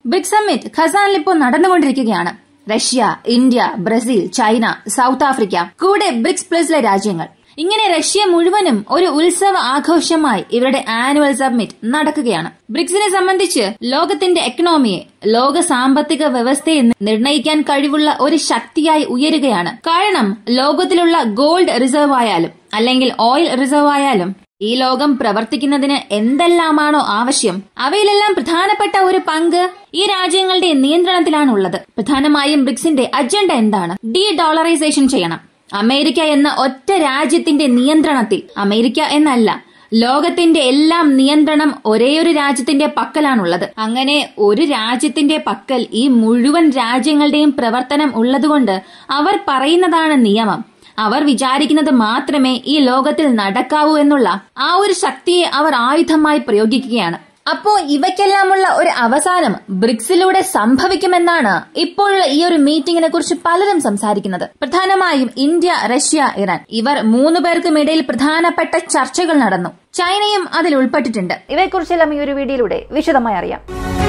BRICS summit ഖസാനിൽ ഇപ്പോൾ നടന്നുകൊണ്ടിരിക്കുകയാണ് Russia India Brazil China South Africa കൂടെ ബ്രിക്സ് പ്ലസിലെ രാജ്യങ്ങൾ ഇങ്ങനെ റഷ്യ മുഴുവനും ഒരു ഉത്സവ ആഘോഷമായി ഇവരുടെ ആനുവൽ സബ്മിറ്റ് നടക്കുകയാണ് ബ്രിക്സിനെ സംബന്ധിച്ച് ലോകത്തിന്റെ എക്കണോമിയെ ലോക സാമ്പത്തിക വ്യവസ്ഥയെ നിർണ്ണയിക്കാൻ കഴിവുള്ള ഒരു ശക്തിയായി ഉയരുകയാണ് കാരണം ലോകത്തിലുള്ള ഗോൾഡ് റിസർവ് ആയാലും അല്ലെങ്കിൽ ഓയിൽ റിസർവ് ആയാലും ഈ ലോകം പ്രവർത്തിക്കുന്നതിന് എന്തെല്ലാമാണോ ആവശ്യം അവയിലെല്ലാം പ്രധാനപ്പെട്ട ഒരു പങ്ക് ഈ രാജ്യങ്ങളുടെ നിയന്ത്രണത്തിലാണുള്ളത് പ്രധാനമായും ബ്രിക്സിന്റെ അജണ്ട എന്താണ് ഡി ഡോളറൈസേഷൻ ചെയ്യണം അമേരിക്ക എന്ന ഒറ്റ രാജ്യത്തിന്റെ നിയന്ത്രണത്തിൽ അമേരിക്ക എന്നല്ല ലോകത്തിന്റെ എല്ലാം നിയന്ത്രണം ഒരേയൊരു രാജ്യത്തിന്റെ പക്കലാണുള്ളത് അങ്ങനെ ഒരു രാജ്യത്തിന്റെ പക്കൽ ഈ മുഴുവൻ രാജ്യങ്ങളുടെയും പ്രവർത്തനം ഉള്ളതുകൊണ്ട് അവർ പറയുന്നതാണ് നിയമം അവർ വിചാരിക്കുന്നത് മാത്രമേ ഈ ലോകത്തിൽ നടക്കാവൂ എന്നുള്ള ആ ഒരു ശക്തിയെ അവർ ആയുധമായി പ്രയോഗിക്കുകയാണ് അപ്പോ ഇവയ്ക്കെല്ലാമുള്ള ഒരു അവസാനം ബ്രിക്സിലൂടെ സംഭവിക്കുമെന്നാണ് ഇപ്പോഴുള്ള ഈ ഒരു മീറ്റിംഗിനെ കുറിച്ച് പലരും സംസാരിക്കുന്നത് പ്രധാനമായും ഇന്ത്യ റഷ്യ ഇറാൻ ഇവർ മൂന്നു പേർക്കും ഇടയിൽ പ്രധാനപ്പെട്ട ചർച്ചകൾ നടന്നു ചൈനയും അതിൽ ഉൾപ്പെട്ടിട്ടുണ്ട് ഇവയെക്കുറിച്ചെല്ലാം ഈ ഒരു വീഡിയോയിലൂടെ വിശദമായി അറിയാം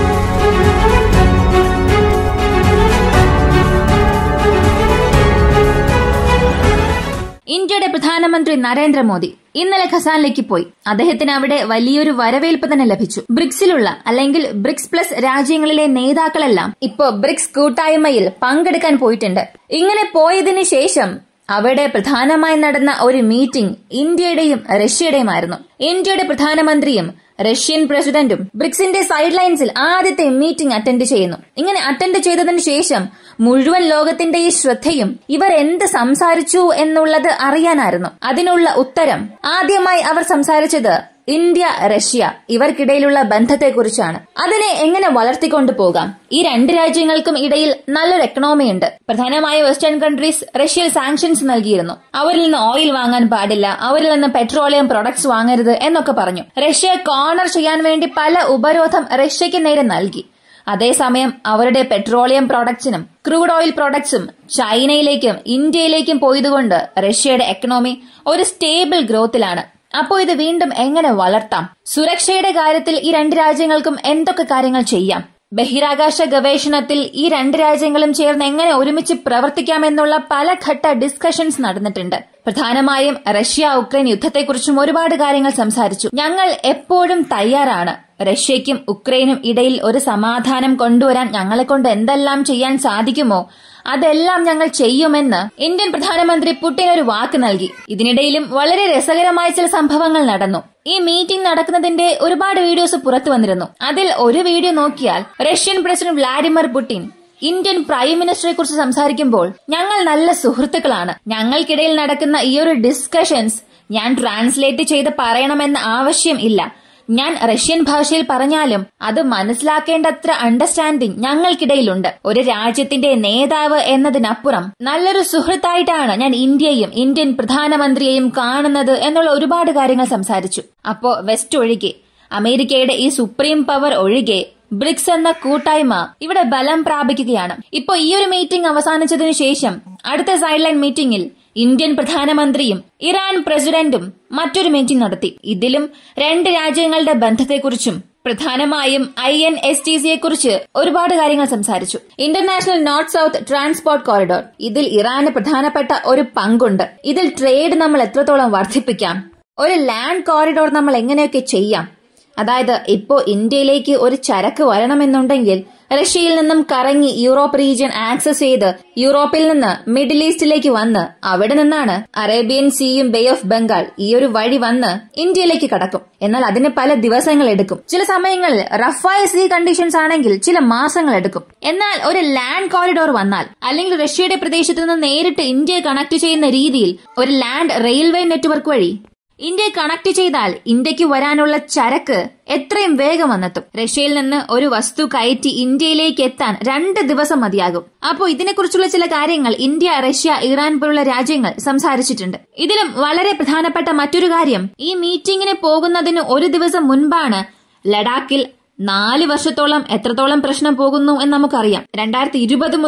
ഇന്ത്യയുടെ പ്രധാനമന്ത്രി നരേന്ദ്രമോദി ഇന്നലെ ഖസാനിലേക്ക് പോയി അദ്ദേഹത്തിന് അവിടെ വലിയൊരു വരവേൽപ്പ് തന്നെ ലഭിച്ചു ബ്രിക്സിലുള്ള അല്ലെങ്കിൽ ബ്രിക്സ് പ്ലസ് രാജ്യങ്ങളിലെ നേതാക്കളെല്ലാം ഇപ്പോ ബ്രിക്സ് കൂട്ടായ്മയിൽ പങ്കെടുക്കാൻ പോയിട്ടുണ്ട് ഇങ്ങനെ പോയതിനു ശേഷം അവിടെ പ്രധാനമായി നടന്ന ഒരു മീറ്റിംഗ് ഇന്ത്യയുടെയും റഷ്യയുടെയുമായിരുന്നു ഇന്ത്യയുടെ പ്രധാനമന്ത്രിയും റഷ്യൻ പ്രസിഡന്റും ബ്രിക്സിന്റെ സൈഡ് ലൈൻസിൽ ആദ്യത്തെ മീറ്റിംഗ് അറ്റൻഡ് ചെയ്യുന്നു ഇങ്ങനെ അറ്റൻഡ് ചെയ്തതിനു ശേഷം മുഴുവൻ ലോകത്തിന്റെ ഈ ശ്രദ്ധയും ഇവർ എന്ത് സംസാരിച്ചു എന്നുള്ളത് അറിയാനായിരുന്നു അതിനുള്ള ഉത്തരം ആദ്യമായി അവർ സംസാരിച്ചത് ഇന്ത്യ റഷ്യ ഇവർക്കിടയിലുള്ള ബന്ധത്തെക്കുറിച്ചാണ് അതിനെ എങ്ങനെ വളർത്തിക്കൊണ്ടു പോകാം ഈ രണ്ട് രാജ്യങ്ങൾക്കും ഇടയിൽ നല്ലൊരു എക്കണോമി ഉണ്ട് പ്രധാനമായ വെസ്റ്റേൺ കൺട്രീസ് റഷ്യയിൽ സാങ്ഷൻസ് നൽകിയിരുന്നു അവരിൽ നിന്ന് ഓയിൽ വാങ്ങാൻ പാടില്ല അവരിൽ നിന്ന് പെട്രോളിയം പ്രൊഡക്ട്സ് വാങ്ങരുത് എന്നൊക്കെ പറഞ്ഞു റഷ്യ കോർണർ ചെയ്യാൻ വേണ്ടി പല ഉപരോധം റഷ്യയ്ക്ക് നേരെ നൽകി അതേസമയം അവരുടെ പെട്രോളിയം പ്രോഡക്ട്സിനും ക്രൂഡ് ഓയിൽ പ്രോഡക്ട്സും ചൈനയിലേക്കും ഇന്ത്യയിലേക്കും പോയതുകൊണ്ട് റഷ്യയുടെ എക്കണോമി ഒരു സ്റ്റേബിൾ ഗ്രോത്തിലാണ് അപ്പോൾ ഇത് വീണ്ടും എങ്ങനെ വളർത്താം സുരക്ഷയുടെ കാര്യത്തിൽ ഈ രണ്ട് രാജ്യങ്ങൾക്കും എന്തൊക്കെ കാര്യങ്ങൾ ചെയ്യാം ബഹിരാകാശ ഗവേഷണത്തിൽ ഈ രണ്ട് രാജ്യങ്ങളും ചേർന്ന് എങ്ങനെ ഒരുമിച്ച് പ്രവർത്തിക്കാമെന്നുള്ള പല ഘട്ട ഡിസ്കഷൻസ് നടന്നിട്ടുണ്ട് പ്രധാനമായും റഷ്യ ഉക്രൈൻ യുദ്ധത്തെക്കുറിച്ചും ഒരുപാട് കാര്യങ്ങൾ സംസാരിച്ചു ഞങ്ങൾ എപ്പോഴും തയ്യാറാണ് റഷ്യയ്ക്കും ഉക്രൈനും ഇടയിൽ ഒരു സമാധാനം കൊണ്ടുവരാൻ ഞങ്ങളെ കൊണ്ട് എന്തെല്ലാം ചെയ്യാൻ സാധിക്കുമോ അതെല്ലാം ഞങ്ങൾ ചെയ്യുമെന്ന് ഇന്ത്യൻ പ്രധാനമന്ത്രി പുടിൻ ഒരു വാക്ക് നൽകി ഇതിനിടയിലും വളരെ രസകരമായ ചില സംഭവങ്ങൾ നടന്നു ഈ മീറ്റിംഗ് നടക്കുന്നതിന്റെ ഒരുപാട് വീഡിയോസ് പുറത്തു വന്നിരുന്നു അതിൽ ഒരു വീഡിയോ നോക്കിയാൽ Russian president Vladimir Putin Indian prime മിനിസ്റ്ററെ കുറിച്ച് സംസാരിക്കുമ്പോൾ ഞങ്ങൾ നല്ല സുഹൃത്തുക്കളാണ് ഞങ്ങൾക്കിടയിൽ നടക്കുന്ന ഈ ഒരു ഡിസ്കഷൻസ് ഞാൻ ട്രാൻസ്ലേറ്റ് ചെയ്ത് പറയണമെന്ന ആവശ്യം ഇല്ല ഞാൻ റഷ്യൻ ഭാഷയിൽ പറഞ്ഞാലും അത് മനസ്സിലാക്കേണ്ടത്ര അണ്ടർസ്റ്റാൻഡിംഗ് ഞങ്ങൾക്കിടയിലുണ്ട് ഒരു രാജ്യത്തിന്റെ നേതാവ് എന്നതിനപ്പുറം നല്ലൊരു സുഹൃത്തായിട്ടാണ് ഞാൻ ഇന്ത്യയും ഇന്ത്യൻ പ്രധാനമന്ത്രിയെയും കാണുന്നത് എന്നുള്ള ഒരുപാട് കാര്യങ്ങൾ സംസാരിച്ചു അപ്പോ വെസ്റ്റ് ഒഴികെ അമേരിക്കയുടെ ഈ സുപ്രീം പവർ ഒഴികെ ബ്രിക്സ് എന്ന കൂട്ടായ്മ ഇവിടെ ബലം പ്രാപിക്കുകയാണ് ഇപ്പൊ ഈ ഒരു മീറ്റിംഗ് അവസാനിച്ചതിനു ശേഷം അടുത്ത സൈഡ് ലൈൻ മീറ്റിംഗിൽ ഇന്ത്യൻ പ്രധാനമന്ത്രിയും ഇറാൻ പ്രസിഡന്റും മറ്റൊരു മീറ്റിംഗ് നടത്തി ഇതിലും രണ്ട് രാജ്യങ്ങളുടെ ബന്ധത്തെക്കുറിച്ചും പ്രധാനമായും ഐ എൻ എസ് ടി സിയെ കുറിച്ച് ഒരുപാട് കാര്യങ്ങൾ സംസാരിച്ചു international north south transport corridor ഇതിൽ ഇറാന് പ്രധാനപ്പെട്ട ഒരു പങ്കുണ്ട് ഇതിൽ ട്രേഡ് നമ്മൾ എത്രത്തോളം വർദ്ധിപ്പിക്കാം ഒരു ലാൻഡ് കോറിഡോർ നമ്മൾ എങ്ങനെയൊക്കെ ചെയ്യാം അതായത് ഇപ്പോ ഇന്ത്യയിലേക്ക് ഒരു ചരക്ക് വരണമെന്നുണ്ടെങ്കിൽ റഷ്യയിൽ നിന്നും കറങ്ങി യൂറോപ്പ് റീജിയൻ ആക്സസ് ചെയ്ത് യൂറോപ്പിൽ നിന്ന് മിഡിൽ ഈസ്റ്റിലേക്ക് വന്ന് അവിടെ നിന്നാണ് അറേബ്യൻ സീയും ബേ ഓഫ് ബംഗാൾ ഈ ഒരു വഴി വന്ന് ഇന്ത്യയിലേക്ക് കടക്കും എന്നാൽ അതിന് പല ദിവസങ്ങൾ എടുക്കും ചില സമയങ്ങളിൽ റഫായ സീ കണ്ടീഷൻസ് ആണെങ്കിൽ ചില മാസങ്ങൾ എടുക്കും എന്നാൽ ഒരു ലാൻഡ് കോറിഡോർ വന്നാൽ അല്ലെങ്കിൽ റഷ്യയുടെ പ്രദേശത്ത് നിന്ന് നേരിട്ട് ഇന്ത്യയെ കണക്ട് ചെയ്യുന്ന രീതിയിൽ ഒരു ലാൻഡ് റെയിൽവേ നെറ്റ്വർക്ക് വഴി ഇന്ത്യയെ കണക്ട് ചെയ്താൽ ഇന്ത്യക്ക് വരാനുള്ള ചരക്ക് എത്രയും വേഗം വന്നെത്തും റഷ്യയിൽ നിന്ന് ഒരു വസ്തു കയറ്റി ഇന്ത്യയിലേക്ക് എത്താൻ രണ്ട് ദിവസം മതിയാകും അപ്പോൾ ഇതിനെക്കുറിച്ചുള്ള ചില കാര്യങ്ങൾ ഇന്ത്യ റഷ്യ ഇറാൻ പോലുള്ള രാജ്യങ്ങൾ സംസാരിച്ചിട്ടുണ്ട് ഇതിലും വളരെ പ്രധാനപ്പെട്ട മറ്റൊരു കാര്യം ഈ മീറ്റിംഗിന് പോകുന്നതിന് ഒരു ദിവസം മുൻപാണ് ലഡാക്കിൽ നാല് വർഷത്തോളം എത്രത്തോളം പ്രശ്നം പോകുന്നു എന്ന് നമുക്കറിയാം രണ്ടായിരത്തി ഇരുപത് മുതൽ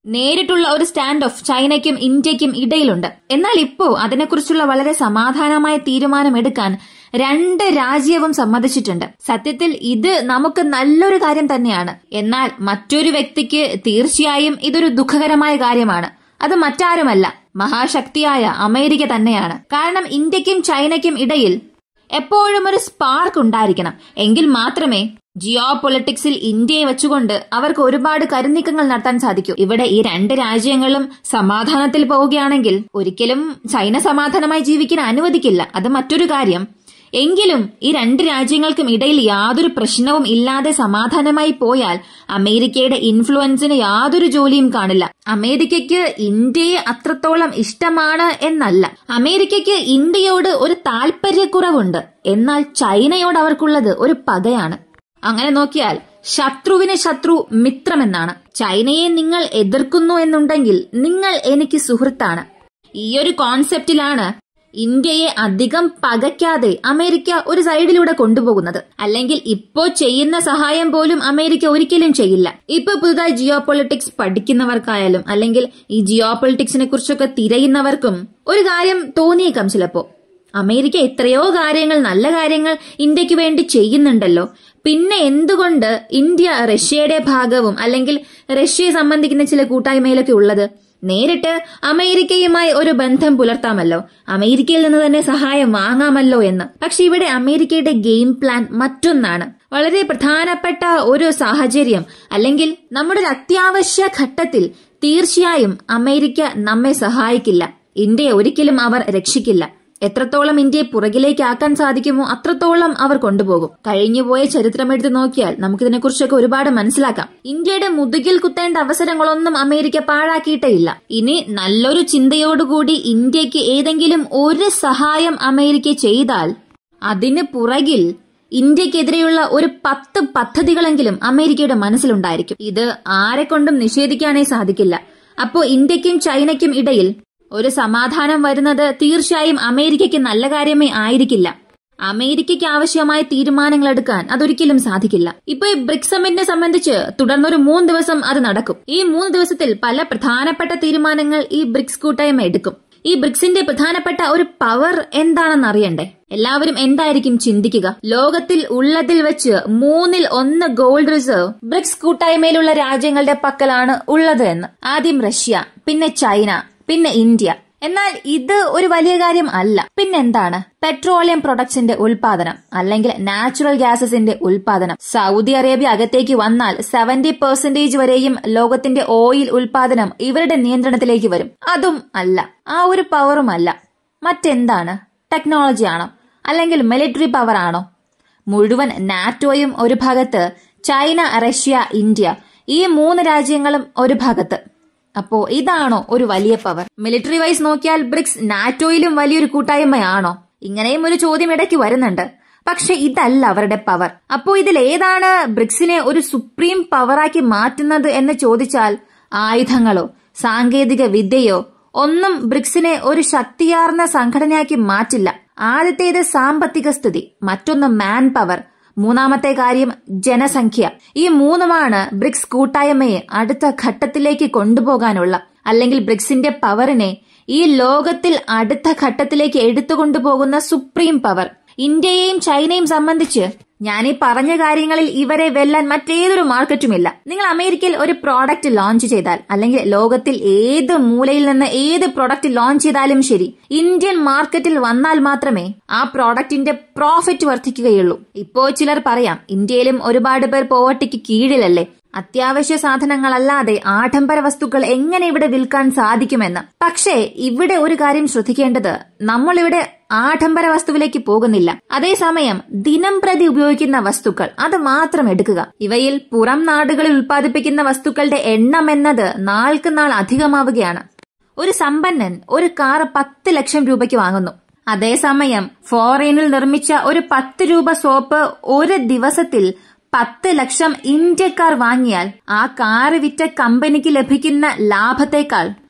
നേരിട്ടുള്ള ഒരു സ്റ്റാൻഡ് ഓഫ് ചൈനയ്ക്കും ഇന്ത്യക്കും ഇടയിലുണ്ട് എന്നാൽ ഇപ്പോ അതിനെക്കുറിച്ചുള്ള വളരെ സമാധാനമായ തീരുമാനമെടുക്കാൻ രണ്ട് രാജ്യവും സമ്മതിച്ചിട്ടുണ്ട് സത്യത്തിൽ ഇത് നമുക്ക് നല്ലൊരു കാര്യം തന്നെയാണ് എന്നാൽ മറ്റൊരു വ്യക്തിക്ക് തീർച്ചയായും ഇതൊരു ദുഃഖകരമായ കാര്യമാണ് അത് മറ്റാരുമല്ല മഹാശക്തിയായ അമേരിക്ക തന്നെയാണ് കാരണം ഇന്ത്യക്കും ചൈനയ്ക്കും ഇടയിൽ എപ്പോഴും ഒരു സ്പാർക്ക് ഉണ്ടായിരിക്കണം എങ്കിൽ മാത്രമേ ജിയോ പൊളിറ്റിക്സിൽ ഇന്ത്യയെ വെച്ചുകൊണ്ട് അവർക്ക് ഒരുപാട് കരുനീക്കങ്ങൾ നടത്താൻ സാധിക്കൂ ഇവിടെ ഈ രണ്ട് രാജ്യങ്ങളും സമാധാനത്തിൽ പോവുകയാണെങ്കിൽ ഒരിക്കലും ചൈന സമാധാനമായി ജീവിക്കാൻ അനുവദിക്കില്ല അത് മറ്റൊരു കാര്യം എങ്കിലും ഈ രണ്ട് രാജ്യങ്ങൾക്കും ഇടയിൽ യാതൊരു പ്രശ്നവും ഇല്ലാതെ സമാധാനമായി പോയാൽ അമേരിക്കയുടെ ഇൻഫ്ലുവൻസിന് യാതൊരു ജോലിയും കാണില്ല അമേരിക്കയ്ക്ക് ഇന്ത്യയെ അത്രത്തോളം ഇഷ്ടമാണ് എന്നല്ല അമേരിക്കയ്ക്ക് ഇന്ത്യയോട് ഒരു താല്പര്യക്കുറവുണ്ട് എന്നാൽ ചൈനയോട് അവർക്കുള്ളത് ഒരു പകയാണ് അങ്ങനെ നോക്കിയാൽ ശത്രുവിന് ശത്രു മിത്രമെന്നാണ് ചൈനയെ നിങ്ങൾ എതിർക്കുന്നു എന്നുണ്ടെങ്കിൽ നിങ്ങൾ എനിക്ക് സുഹൃത്താണ് ഈയൊരു കോൺസെപ്റ്റിലാണ് ഇന്ത്യയെ അധികം പകയ്ക്കാതെ അമേരിക്ക ഒരു സൈഡിലൂടെ കൊണ്ടുപോകുന്നത് അല്ലെങ്കിൽ ഇപ്പോ ചെയ്യുന്ന സഹായം പോലും അമേരിക്ക ഒരിക്കലും ചെയ്യില്ല ഇപ്പൊ പുതുതായി ജിയോ പൊളിറ്റിക്സ് പഠിക്കുന്നവർക്കായാലും അല്ലെങ്കിൽ ഈ ജിയോ പൊളിറ്റിക്സിനെ കുറിച്ചൊക്കെ തിരയുന്നവർക്കും ഒരു കാര്യം തോന്നിയേക്കാം ചിലപ്പോ അമേരിക്ക എത്രയോ കാര്യങ്ങൾ നല്ല കാര്യങ്ങൾ ഇന്ത്യക്ക് വേണ്ടി ചെയ്യുന്നുണ്ടല്ലോ പിന്നെ എന്തുകൊണ്ട് ഇന്ത്യ റഷ്യയുടെ ഭാഗവും അല്ലെങ്കിൽ റഷ്യയെ സംബന്ധിക്കുന്ന ചില കൂട്ടായ്മയിലൊക്കെ ഉള്ളത് നേരിട്ട് അമേരിക്കയുമായി ഒരു ബന്ധം പുലർത്താമല്ലോ അമേരിക്കയിൽ നിന്ന് തന്നെ സഹായം വാങ്ങാമല്ലോ എന്ന് പക്ഷെ ഇവിടെ അമേരിക്കയുടെ ഗെയിം പ്ലാൻ മറ്റൊന്നാണ് വളരെ പ്രധാനപ്പെട്ട ഒരു സാഹചര്യം അല്ലെങ്കിൽ നമ്മുടെ ഒരു അത്യാവശ്യ ഘട്ടത്തിൽ തീർച്ചയായും അമേരിക്ക നമ്മെ സഹായിക്കില്ല ഇന്ത്യയെ ഒരിക്കലും അവർ രക്ഷിക്കില്ല എത്രത്തോളം ഇന്ത്യയെ പുറകിലേക്ക് ആക്കാൻ സാധിക്കുമോ അത്രത്തോളം അവർ കൊണ്ടുപോകും കഴിഞ്ഞുപോയ ചരിത്രം എടുത്ത് നോക്കിയാൽ നമുക്കിതിനെക്കുറിച്ചൊക്കെ ഒരുപാട് മനസ്സിലാക്കാം ഇന്ത്യയുടെ മുതുകിൽ കുത്തേണ്ട അവസരങ്ങളൊന്നും അമേരിക്ക പാഴാക്കിയിട്ടേ ഇല്ല ഇനി നല്ലൊരു ചിന്തയോടുകൂടി ഇന്ത്യക്ക് ഏതെങ്കിലും ഒരു സഹായം അമേരിക്ക ചെയ്താൽ അതിന് പുറകിൽ ഇന്ത്യക്കെതിരെയുള്ള ഒരു പത്ത് പദ്ധതികളെങ്കിലും അമേരിക്കയുടെ മനസ്സിലുണ്ടായിരിക്കും ഇത് ആരെക്കൊണ്ടും നിഷേധിക്കാനേ സാധിക്കില്ല അപ്പോ ഇന്ത്യക്കും ചൈനയ്ക്കും ഇടയിൽ ഒരു സമാധാനം വരുന്നത് തീർച്ചയായും അമേരിക്കയ്ക്ക് നല്ല കാര്യമേ ആയിരിക്കില്ല അമേരിക്കയ്ക്ക് ആവശ്യമായ തീരുമാനങ്ങൾ എടുക്കാൻ അതൊരിക്കലും സാധിക്കില്ല ഇപ്പൊ ഈ ബ്രിക്സ് സമ്മിറ്റിനെ സംബന്ധിച്ച് തുടർന്നൊരു മൂന്ന് ദിവസം അത് നടക്കും ഈ മൂന്ന് ദിവസത്തിൽ പല പ്രധാനപ്പെട്ട തീരുമാനങ്ങൾ ഈ ബ്രിക്സ് കൂട്ടായ്മ എടുക്കും ഈ ബ്രിക്സിന്റെ പ്രധാനപ്പെട്ട ഒരു പവർ എന്താണെന്ന് അറിയണ്ടേ എല്ലാവരും എന്തായിരിക്കും ചിന്തിക്കുക ലോകത്തിൽ ഉള്ളതിൽ വെച്ച് മൂന്നിൽ ഒന്ന് ഗോൾഡ് റിസർവ് ബ്രിക്സ് കൂട്ടായ്മയിലുള്ള രാജ്യങ്ങളുടെ പക്കലാണ് ഉള്ളത് എന്ന് ആദ്യം റഷ്യ പിന്നെ ചൈന പിന്നെ ഇന്ത്യ എന്നാൽ ഇത് ഒരു വലിയ കാര്യം അല്ല പിന്നെന്താണ് പെട്രോളിയം പ്രൊഡക്ട്സിന്റെ ഉൽപാദനം അല്ലെങ്കിൽ നാച്ചുറൽ ഗ്യാസസിന്റെ ഉൽപാദനം സൗദി അറേബ്യ അകത്തേക്ക് വന്നാൽ സെവന്റി പെർസെന്റേജ് വരെയും ലോകത്തിന്റെ ഓയിൽ ഉൽപാദനം ഇവരുടെ നിയന്ത്രണത്തിലേക്ക് വരും അതും അല്ല ആ ഒരു പവറും അല്ല മറ്റെന്താണ് ടെക്നോളജി ആണോ അല്ലെങ്കിൽ മിലിറ്ററി പവർ ആണോ മുഴുവൻ നാറ്റോയും ഒരു ഭാഗത്ത് ചൈന റഷ്യ ഇന്ത്യ ഈ മൂന്ന് രാജ്യങ്ങളും ഒരു ഭാഗത്ത് അപ്പോ ഇതാണോ ഒരു വലിയ പവർ മിലിറ്ററി വൈസ് നോക്കിയാൽ ബ്രിക്സ് നാറ്റോയിലും വലിയൊരു കൂട്ടായ്മയാണോ ഇങ്ങനെയും ഒരു ചോദ്യം ഇടയ്ക്ക് വരുന്നുണ്ട് പക്ഷെ ഇതല്ല അവരുടെ പവർ അപ്പോ ഇതിൽ ഏതാണ് ബ്രിക്സിനെ ഒരു സുപ്രീം പവറാക്കി മാറ്റുന്നത് എന്ന് ചോദിച്ചാൽ ആയുധങ്ങളോ സാങ്കേതിക വിദ്യയോ ഒന്നും ബ്രിക്സിനെ ഒരു ശക്തിയാർന്ന സംഘടനയാക്കി മാറ്റില്ല ആദ്യത്തേത് സാമ്പത്തിക സ്ഥിതി മറ്റൊന്ന് മാൻ പവർ മൂന്നാമത്തെ കാര്യം ജനസംഖ്യ ഈ മൂന്നുമാണ് ബ്രിക്സ് കൂട്ടായ്മയെ അടുത്ത ഘട്ടത്തിലേക്ക് കൊണ്ടുപോകാനുള്ള അല്ലെങ്കിൽ ബ്രിക്സിന്റെ പവറിനെ ഈ ലോകത്തിൽ അടുത്ത ഘട്ടത്തിലേക്ക് എടുത്തുകൊണ്ടുപോകുന്ന സുപ്രീം പവർ ഇന്ത്യയെയും ചൈനയും സംബന്ധിച്ച് ഞാൻ ഈ പറഞ്ഞ കാര്യങ്ങളിൽ ഇവരെ വെല്ലാൻ മറ്റേതൊരു മാർക്കറ്റുമില്ല നിങ്ങൾ അമേരിക്കയിൽ ഒരു പ്രോഡക്റ്റ് ലോഞ്ച് ചെയ്താൽ അല്ലെങ്കിൽ ലോകത്തിൽ ഏത് മൂലയിൽ നിന്ന് ഏത് പ്രോഡക്റ്റ് ലോഞ്ച് ചെയ്താലും ശരി ഇന്ത്യൻ മാർക്കറ്റിൽ വന്നാൽ മാത്രമേ ആ പ്രോഡക്റ്റിന്റെ പ്രോഫിറ്റ് വർദ്ധിക്കുകയുള്ളൂ ഇപ്പോ ചിലർ പറയാം ഇന്ത്യയിലും ഒരുപാട് പേർ പോവർട്ടിക്ക് കീഴിലല്ലേ അത്യാവശ്യ സാധനങ്ങളല്ലാതെ ആഡംബര വസ്തുക്കൾ എങ്ങനെ ഇവിടെ വിൽക്കാൻ സാധിക്കുമെന്ന് പക്ഷേ ഇവിടെ ഒരു കാര്യം ശ്രദ്ധിക്കേണ്ടത് നമ്മളിവിടെ ആഡംബര വസ്തുവിലേക്ക് പോകുന്നില്ല അതേസമയം ദിനം പ്രതി ഉപയോഗിക്കുന്ന വസ്തുക്കൾ അത് മാത്രം എടുക്കുക ഇവയിൽ പുറം നാടുകളിൽ ഉൽപ്പാദിപ്പിക്കുന്ന വസ്തുക്കളുടെ എണ്ണം എന്നത് നാൾക്ക് നാൾ അധികമാവുകയാണ് ഒരു സമ്പന്നൻ ഒരു കാർ പത്ത് ലക്ഷം രൂപയ്ക്ക് വാങ്ങുന്നു അതേസമയം ഫോറിനിൽ നിർമ്മിച്ച ഒരു പത്ത് രൂപ സോപ്പ് ഒരു ദിവസത്തിൽ പത്ത് ലക്ഷം ഇന്ത്യക്കാർ വാങ്ങിയാൽ ആ കാറ് വിറ്റ കമ്പനിക്ക് ലഭിക്കുന്ന ലാഭത്തേക്കാൾ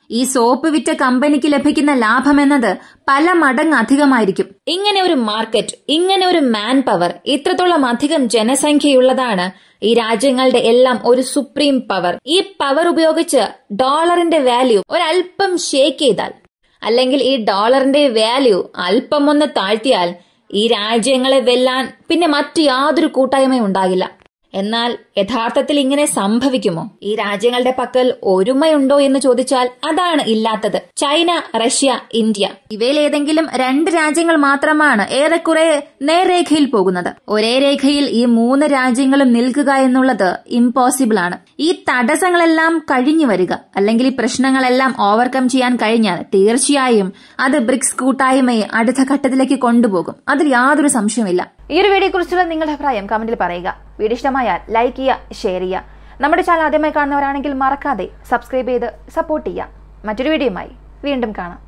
ഈ സോപ്പ് വിറ്റ കമ്പനിക്ക് ലഭിക്കുന്ന ലാഭം എന്നത് പല മടങ്ങ് അധികമായിരിക്കും ഇങ്ങനെ ഒരു മാർക്കറ്റ് ഇങ്ങനെ ഒരു മാൻ പവർ ഇത്രത്തോളം അധികം ജനസംഖ്യയുള്ളതാണ് ഈ രാജ്യങ്ങളുടെ എല്ലാം ഒരു സുപ്രീം പവർ ഈ പവർ ഉപയോഗിച്ച് ഡോളറിന്റെ വാല്യൂ ഒരല്പം ഷേക്ക് ചെയ്താൽ അല്ലെങ്കിൽ ഈ ഡോളറിന്റെ വാല്യൂ അല്പം ഒന്ന് താഴ്ത്തിയാൽ ഈ രാജ്യങ്ങളെ വെല്ലാൻ പിന്നെ മറ്റു യാതൊരു കൂട്ടായ്മയും ഉണ്ടാകില്ല എന്നാൽ യഥാർത്ഥത്തിൽ ഇങ്ങനെ സംഭവിക്കുമോ ഈ രാജ്യങ്ങളുടെ പക്കൽ ഒരുമയുണ്ടോ എന്ന് ചോദിച്ചാൽ അതാണ് ഇല്ലാത്തത് ചൈന റഷ്യ ഇന്ത്യ ഇവയിൽ ഏതെങ്കിലും രണ്ട് രാജ്യങ്ങൾ മാത്രമാണ് ഏറെക്കുറെ നേർരേഖയിൽ പോകുന്നത് ഒരേ രേഖയിൽ ഈ മൂന്ന് രാജ്യങ്ങളും നിൽക്കുക എന്നുള്ളത് ഇമ്പോസിബിൾ ആണ് ഈ തടസ്സങ്ങളെല്ലാം കഴിഞ്ഞു വരിക അല്ലെങ്കിൽ ഈ പ്രശ്നങ്ങളെല്ലാം ഓവർകം ചെയ്യാൻ കഴിഞ്ഞാൽ തീർച്ചയായും അത് ബ്രിക്സ് കൂട്ടായ്മയെ അടുത്ത ഘട്ടത്തിലേക്ക് കൊണ്ടുപോകും അതിൽ യാതൊരു സംശയമില്ല ഈ ഒരു വീഡിയോ കുറിച്ചുള്ള നിങ്ങളുടെ അഭിപ്രായം കമന്റിൽ പറയുക വീഡിയോ ഇഷ്ടമായാൽ ലൈക്ക് ചെയ്യുക ഷെയർ ചെയ്യുക നമ്മുടെ ചാനൽ ആദ്യമായി കാണുന്നവരാണെങ്കിൽ മറക്കാതെ സബ്സ്ക്രൈബ് ചെയ്ത് സപ്പോർട്ട് ചെയ്യുക മറ്റൊരു വീഡിയോയുമായി വീണ്ടും കാണാം